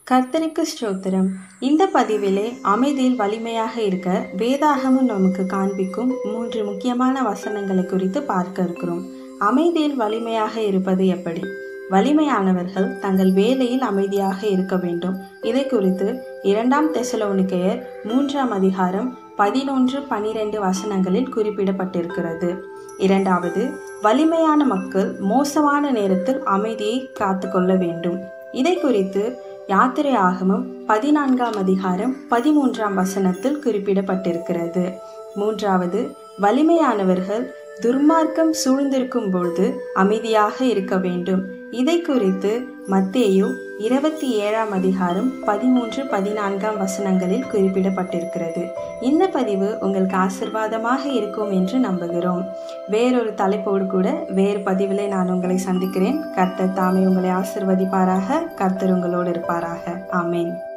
கர்த்தருக்கு ஸ்தோத்திரம் இந்த பதிவிலே அமைதியில் வலிமையாக இருக்க வேதாகமும் நமக்கு காண்பிக்கும் மூன்று முக்கியமான வசனங்களை குறித்து பார்க்க இருக்கிறோம் அமைதியில் வலிமையாக இருப்பது எப்படி வலிமையானவர்கள் தங்கள் வேலையில் அமைதியாக இருக்க வேண்டும் இதை குறித்து இரண்டாம் தெசலோனிக்கையர் மூன்றாம் அதிகாரம் பதினொன்று பனிரெண்டு வசனங்களில் குறிப்பிடப்பட்டிருக்கிறது இரண்டாவது வலிமையான மக்கள் மோசமான நேரத்தில் அமைதியை காத்துக்கொள்ள வேண்டும் இதை குறித்து யாத்திரை ஆகமம் பதினான்காம் அதிகாரம் பதிமூன்றாம் வசனத்தில் குறிப்பிடப்பட்டிருக்கிறது மூன்றாவது வலிமையானவர்கள் துர்மார்க்கம் சூழ்ந்திருக்கும் பொழுது அமைதியாக இருக்க வேண்டும் இதை குறித்து மத்தேயு இருபத்தி ஏழாம் அதிகாரம் பதிமூன்று பதினான்காம் வசனங்களில் குறிப்பிடப்பட்டிருக்கிறது இந்த பதிவு உங்களுக்கு ஆசிர்வாதமாக இருக்கும் என்று நம்புகிறோம் வேறொரு தலைப்போடு கூட வேறு பதிவிலே நான் உங்களை சந்திக்கிறேன் கர்த்தர் தாமே உங்களை ஆசிர்வதிப்பாராக கர்த்தர் உங்களோடு இருப்பாராக ஆமேன்